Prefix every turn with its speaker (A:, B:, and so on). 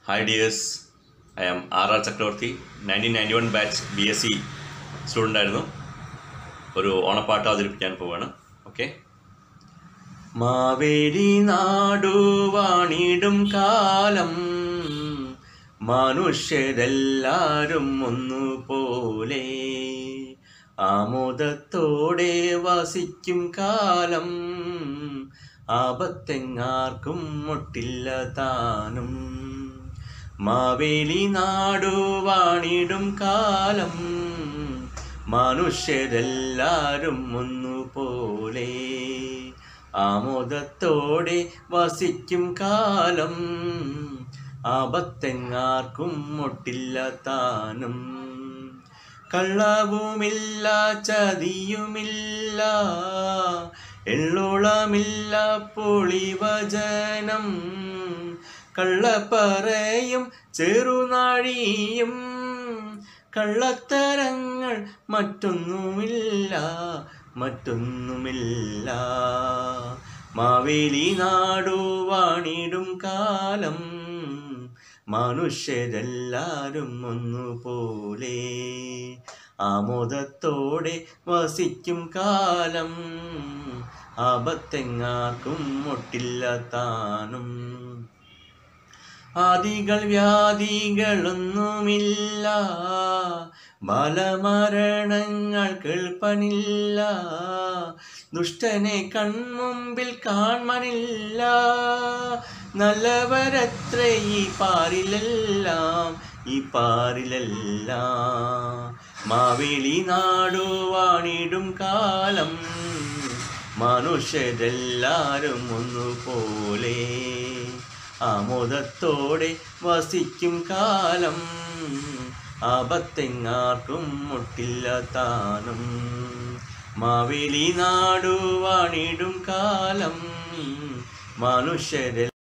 A: Hi dears, I am R R Chakravarthy nineteen ninety one batch B S C student ആയിരുന്നു ഒരു ഓണപ്പാട്ട് അവതരിപ്പിക്കാൻ പോവാണ് okay Maveli നാടുവാണിടും കാലം മനുഷ്യരെല്ലാരും ഒന്നുപോലെ ആമോദത്തോടെ വസിക്കും കാലം ആപത്തെങ്ങാർക്കും മുട്ടില്ല താനും മാവേലി നാടുവാണിടും കാലം മനുഷ്യരെല്ലാരും ഒന്നുപോലെ ആമോദത്തോടെ വസിക്കും കാലം ആപത്തെങ്ങാർക്കും മുട്ടില്ല താനും കള്ളവുമില്ല ചതിയുമില്ല എള്ളോളമില്ല പൊളിവചനം കള്ളപ്പറയും ചെറുനാഴിയും കള്ളത്തരങ്ങൾ മറ്റൊന്നുമില്ല മറ്റൊന്നുമില്ല മാവേലി നാടുവാണിടും കാലം മനുഷ്യരെല്ലാരും ഒന്നുപോലെ ആമോദത്തോടെ വസിക്കും കാലം ആപത്തെങ്ങാർക്കും മുട്ടില്ല താനും ആദികൾ വ്യാധികളൊന്നുമില്ല ബലമരണങ്ങൾ കേൾപ്പനില്ല ദുഷ്ടനെ കൺമുമ്പിൽ കാണമനില്ല നല്ലവരത്ര ഈ പാറിലെല്ലാം ഈ പാറിലെല്ലാം മാവേലി നാടുവാണിടും കാലം മനുഷ്യരെല്ലാരും ഒന്നുപോലെ ആമോദത്തോടെ വസിക്കും കാലം ആപത്തെങ്ങാർക്കും മുട്ടില്ല താനും മാവേലി നാടുവാണിടും കാലം മനുഷ്യരെ